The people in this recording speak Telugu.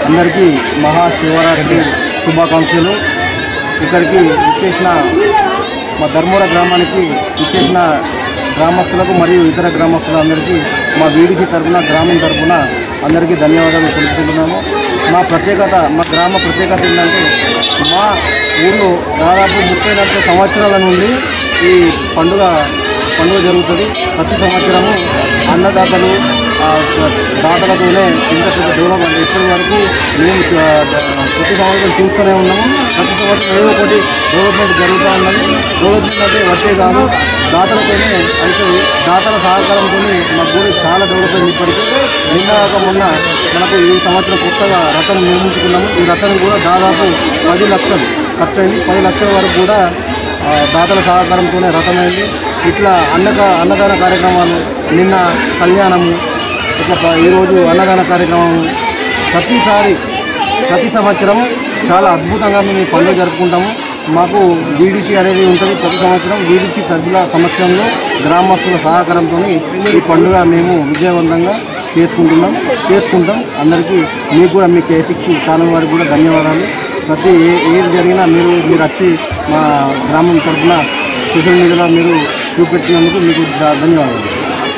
అందరికీ మహాశివరాత్రి శుభాకాంక్షలు ఇక్కడికి ఇచ్చేసిన మా ధర్మవర గ్రామానికి ఇచ్చేసిన గ్రామస్తులకు మరియు ఇతర గ్రామస్తులందరికీ మా వీడికి తరపున గ్రామం తరపున అందరికీ ధన్యవాదాలు తెలుపుకుంటున్నాము మా ప్రత్యేకత మా గ్రామ ప్రత్యేకత ఏంటంటే మా ఊళ్ళో దాదాపు ముప్పై నలభై సంవత్సరాల నుండి ఈ పండుగ పండుగ జరుగుతుంది ప్రతి సంవత్సరము అన్నదాతలు ఆ, దాతలతోనే ఇంత పెద్ద డెవలప్మెంట్ ఇప్పటి వరకు మేము ఆ, ప్రతి సంవత్సరం చూస్తూనే ఉన్నాము ప్రతి సంవత్సరం ఏదో ఒకటి డెవలప్మెంట్ జరుగుతూ ఉన్నది డెవలప్మెంట్ అంటే వచ్చే కాదు దాతలతోనే అయితే దాతల సహకారంతో మా గుడి చాలా డెవలప్మెంట్ ఇప్పటికీ నిన్న కాక మొన్న మనకు ఈ సంవత్సరం కొత్తగా రథం నిర్మించుకున్నాము ఈ రథం కూడా దాదాపు పది లక్షలు ఖర్చు అయింది పది లక్షల వరకు కూడా ఆ, దాతల సహకారంతోనే రథమైంది ఇట్లా అన్నక అన్నదాన కార్యక్రమాలు నిన్న కళ్యాణము ఇట్లా ప- ఈరోజు అన్నదాన కార్యక్రమం ప్రతిసారి ప్రతి సంవత్సరం చాలా అద్భుతంగా మేము ఈ పండుగ జరుపుకుంటాము మాకు బీడీసీ అనేది ఉంటుంది ప్రతి సంవత్సరం బీడీసీ సభ్యుల సమక్షంలో గ్రామస్తుల సహకారంతో ఈ పండుగ మేము విజయవంతంగా చేసుకుంటున్నాం చేసుకుంటాం అందరికీ మీకు కూడా మీ కేసిక్స్ ఛానల్ వారికి కూడా ధన్యవాదాలు ప్రతి ఏ ఏది జరిగినా మీరు మీరు వచ్చి మా గ్రామం తరఫున సోషల్ మీడియాలో మీరు చూపెట్టినందుకు మీకు ధ- ధన్యవాదాలు